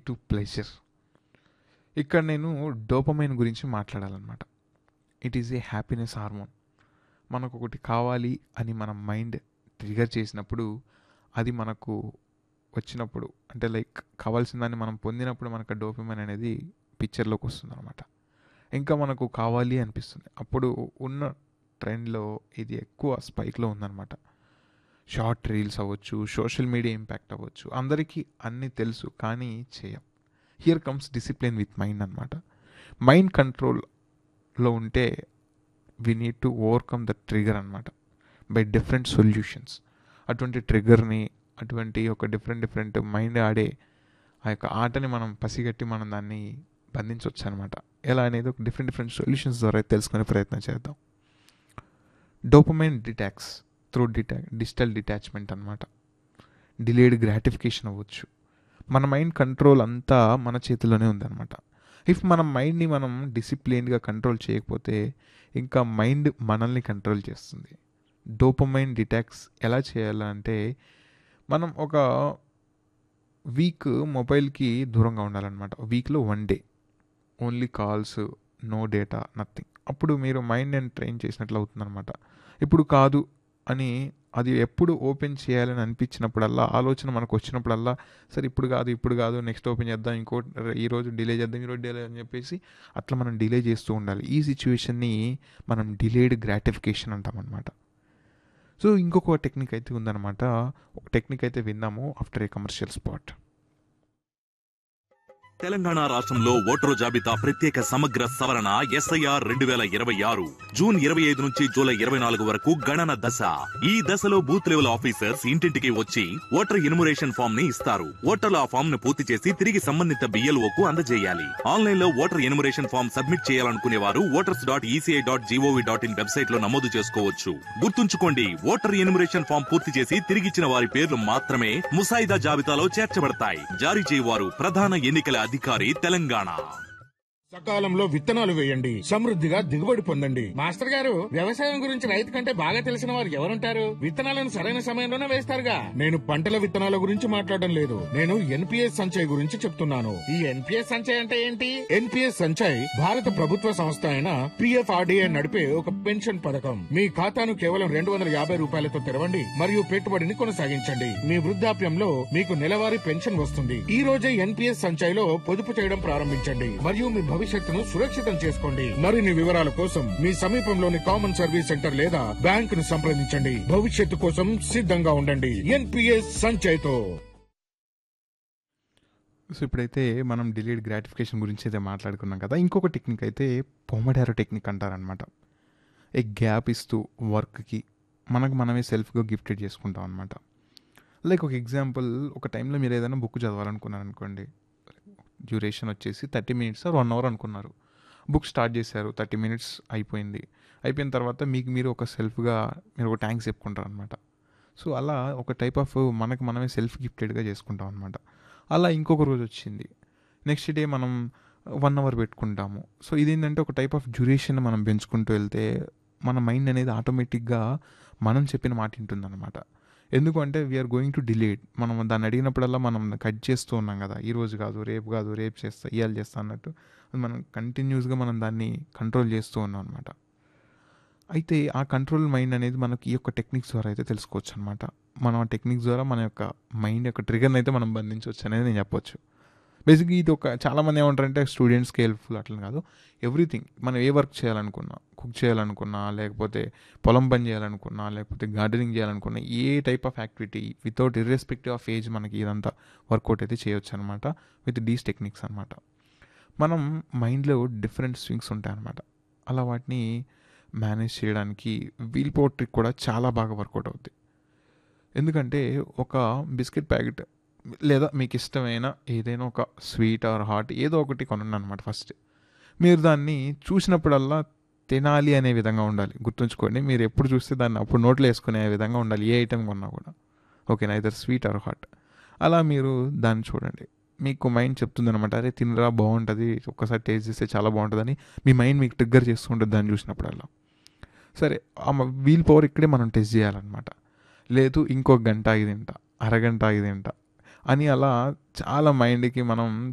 to pleasure ఇక్కడ నేను dopamine గురించి మాట్లాడాలన్నమాట it is a happiness hormone మనకు ఒకటి కావాలి అని మన మైండ్ ట్రిగర్ చేసినప్పుడు అది మనకు వచ్చినప్పుడు అంటే లైక్ కావాల్సిందాన్ని మనం పొందినప్పుడు మనకు డోపమైన్ అనేది పిక్చర్లోకి వస్తుంది అనమాట ఇంకా మనకు కావాలి అనిపిస్తుంది అప్పుడు ఉన్న ట్రెండ్లో ఇది ఎక్కువ స్పైక్లో ఉందన్నమాట షార్ట్ రీల్స్ అవ్వచ్చు సోషల్ మీడియా ఇంపాక్ట్ అవ్వచ్చు అందరికీ అన్నీ తెలుసు కానీ చేయం here comes discipline with mind అనమాట మైండ్ కంట్రోల్లో ఉంటే we need to overcome the trigger అనమాట బై డిఫరెంట్ సొల్యూషన్స్ అటువంటి ట్రిగర్ని అటువంటి ఒక డిఫరెంట్ డిఫరెంట్ మైండ్ ఆడే ఆ యొక్క ఆటని మనం పసిగట్టి మనం దాన్ని బంధించవచ్చు అనమాట ఎలా అనేది ఒక డిఫరెంట్ డిఫరెంట్ సొల్యూషన్స్ ద్వారా తెలుసుకునే ప్రయత్నం చేద్దాం డోపమైన్ డిటాక్స్ త్రూ డిటా డిజిటల్ డిటాచ్మెంట్ అనమాట డిలేడ్ గ్రాటిఫికేషన్ అవ్వచ్చు మన మైండ్ కంట్రోల్ అంతా మన చేతిలోనే ఉందన్నమాట ఇఫ్ మన మైండ్ని మనం డిసిప్లిన్గా కంట్రోల్ చేయకపోతే ఇంకా మైండ్ మనల్ని కంట్రోల్ చేస్తుంది డోపమైన్ డిటాక్స్ ఎలా చేయాలంటే మనం ఒక వీక్ మొబైల్కి దూరంగా ఉండాలన్నమాట వీక్లో one day only calls no data nothing అప్పుడు మీరు మైండ్ అండ్ ట్రైన్ చేసినట్లు అవుతుందన్నమాట ఇప్పుడు కాదు అని అది ఎప్పుడు ఓపెన్ చేయాలని అనిపించినప్పుడల్లా ఆలోచన మనకు వచ్చినప్పుడల్లా సరే ఇప్పుడు కాదు ఇప్పుడు కాదు నెక్స్ట్ ఓపెన్ చేద్దాం ఇంకో ఈ రోజు డిలే చేద్దాం ఈరోజు డిలే అని చెప్పేసి అట్లా మనం డిలే చేస్తూ ఉండాలి ఈ సిచ్యువేషన్ని మనం డిలేడ్ గ్రాటిఫికేషన్ అంటాం అనమాట సో ఇంకొక టెక్నిక్ అయితే ఉందన్నమాట ఒక టెక్నిక్ అయితే విన్నాము after a commercial spot Telangana రాష్ట్రంలో ఓటరు జాబితా ప్రత్యేక సమగ్ర సవరణ ఎస్ఐఆర్ రెండు వేల ఇరవై ఆరు జూన్ ఇరవై ఐదు నుంచి జూలై ఇరవై నాలుగు వరకు గణన దశ ఈ దశలో బూత్ లెవెల్ ఆఫీసర్స్ ఇంటింటికి వచ్చి ఓటర్ ఇన్మురేషన్ ఫామ్ ని ఇస్తారు ఓటర్లు ఆ ఫామ్ ను పూర్తి చేసి తిరిగి సంబంధిత బిఎల్ఓ కు అందజేయాలి ఆన్లైన్ లో ఓటర్ ఇన్మురేషన్ ఫామ్ సబ్మిట్ చేయాలనుకునే వారు voters dot ECI dot GOV dot in website లో నమోదు చేసుకోవచ్చు గుర్తుంచుకోండి ఓటర్ ఎన్యుమరేషన్ ఫామ్ పూర్తి చేసి తిరిగిచ్చిన వారి పేర్లు మాత్రమే ముసాయిదా జాబితాలో చేర్చబడతాయి జారీ చేయవారు ప్రధాన ఎన్నికల అధికారి తెలంగాణ సకాలంలో విత్తనాలు వేయండి సమృద్ధిగా దిగుబడి పొందండి మాస్టర్ గారు వ్యవసాయం గురించి రైతు కంటే బాగా తెలిసిన వారు ఎవరుంటారు విత్తనాలను సరైన సమయంలోనే వేస్తారుగా నేను పంటల విత్తనాల గురించి మాట్లాడడం లేదు నేను ఎన్పిఎస్ సంచయ్ గురించి చెప్తున్నాను ఈ ఎన్పిఎస్ సంచయ్ అంటే ఏంటి ఎన్పిఎస్ సంచయ్ భారత ప్రభుత్వ సంస్థ అయిన పిఎఫ్ఆర్డిఏ నడిపే ఒక పెన్షన్ పథకం మీ ఖాతాను కేవలం రెండు వందల యాభై రూపాయలతో తెరవండి మరియు పెట్టుబడిని కొనసాగించండి మీ వృద్ధాప్యంలో మీకు నెలవారీ పెన్షన్ వస్తుంది ఈ రోజే ఎన్పిఎస్ సంచయ్ లో పొదుపు చేయడం ప్రారంభించండి మరియు మీ భవిష్యత్తును సురక్షితం చేసుకోండి మరిన్ని వివరాల కోసం మీ సమీపంలోని కామన్ సర్వీస్ సెంటర్ లేదా బ్యాంక్ ను సంప్రదించండి భవిష్యత్తు కోసం సిద్ధంగా ఉండండి ఎన్పిఎస్ సంచయ్తో సో ఇప్పుడైతే మనం డిలేడ్ గ్రాటిఫికేషన్ గురించి అయితే మాట్లాడుకున్నాం కదా ఇంకొక టెక్నిక్ అయితే పొమడారో టెక్నిక్ అంటారనమాట ఏ గ్యాప్ ఇస్తూ వర్క్కి మనకు మనమే సెల్ఫ్గా గిఫ్టెడ్ చేసుకుంటాం అనమాట లైక్ ఒక ఎగ్జాంపుల్ ఒక టైంలో మీరు ఏదైనా బుక్ చదవాలనుకున్నారు అనుకోండి డ్యూరేషన్ వచ్చేసి thirty minutes or one hour అనుకున్నారు బుక్ స్టార్ట్ చేశారు థర్టీ మినిట్స్ అయిపోయింది అయిపోయిన తర్వాత మీకు మీరు ఒక సెల్ఫ్గా మీరు ఒక ట్యాంక్స్ చెప్పుకుంటారు అనమాట సో అలా ఒక టైప్ ఆఫ్ మనకు మనమే సెల్ఫ్ గిఫ్టెడ్గా చేసుకుంటాం అనమాట అలా ఇంకొక రోజు వచ్చింది నెక్స్ట్ డే మనం వన్ అవర్ పెట్టుకుంటాము సో ఇదేంటంటే ఒక టైప్ ఆఫ్ డ్యూరేషన్ మనం పెంచుకుంటూ వెళ్తే మన మైండ్ అనేది ఆటోమేటిక్గా మనం చెప్పిన మాట వింటుందన్నమాట ఎందుకు అంటే వీఆర్ గోయింగ్ టు డిలేడ్ మనం దాన్ని అడిగినప్పుడల్లా మనం కట్ చేస్తూ ఉన్నాం కదా ఈ రోజు కాదు రేపు కాదు రేపు చేస్తా ఇవాళ చేస్తా అన్నట్టు అది మనం కంటిన్యూస్గా మనం దాన్ని కంట్రోల్ చేస్తూ ఉన్నాం అనమాట అయితే ఆ కంట్రోల్ మైండ్ అనేది మనకి ఈ యొక్క టెక్నిక్స్ ద్వారా అయితే తెలుసుకోవచ్చు అనమాట మనం ఆ టెక్నిక్స్ ద్వారా మన యొక్క మైండ్ యొక్క ట్రిగర్ని అయితే మనం బంధించవచ్చు అనేది నేను చెప్పొచ్చు బేసిక్గా ఇది ఒక చాలామంది ఏమంటారంటే స్టూడెంట్స్కి హెల్ప్ఫుల్ అట్లా కాదు ఎవ్రీథింగ్ మనం ఏ వర్క్ చేయాలనుకున్నా కుక్ చేయాలనుకున్నా లేకపోతే పొలం పని చేయాలనుకున్నా లేకపోతే గార్డెనింగ్ చేయాలనుకున్నా ఏ type of activity without irrespective of age మనకి ఇదంతా వర్కౌట్ అయితే చేయొచ్చు అనమాట విత్ డీస్ టెక్నిక్స్ అనమాట మనం మైండ్లో డిఫరెంట్ స్వింగ్స్ ఉంటాయన్నమాట అలా వాటిని మేనేజ్ చేయడానికి వీల్ పవర్ ట్రిక్ కూడా చాలా బాగా వర్కౌట్ అవుద్ది ఎందుకంటే ఒక బిస్కెట్ ప్యాకెట్ లేదా మీకు ఇష్టమైన ఏదైనా ఒక స్వీట్ ఆర్ హాట్ ఏదో ఒకటి కొనండి అనమాట ఫస్ట్ మీరు దాన్ని చూసినప్పుడల్లా తినాలి అనే విధంగా ఉండాలి గుర్తుంచుకోండి మీరు ఎప్పుడు చూస్తే దాన్ని అప్పుడు నోట్లో వేసుకునే విధంగా ఉండాలి ఏ ఐటెం కొన్నా కూడా ఓకేనా ఇదర్ స్వీట్ ఆర్ హాట్ అలా మీరు దాన్ని చూడండి మీకు మైండ్ చెప్తుంది అనమాట అరే తినరా బాగుంటుంది ఒక్కసారి టేస్ట్ చేస్తే చాలా బాగుంటుందని మీ మైండ్ మీకు ట్రిగ్గర్ చేస్తూ ఉంటుంది దాన్ని చూసినప్పుడల్లా సరే ఆ వీల్ పవర్ ఇక్కడే మనం టెస్ట్ చేయాలన్నమాట లేదు ఇంకో గంట ఆగి తింటా అరగంట ఆగి తింటా అని అలా చాలా మైండ్కి మనం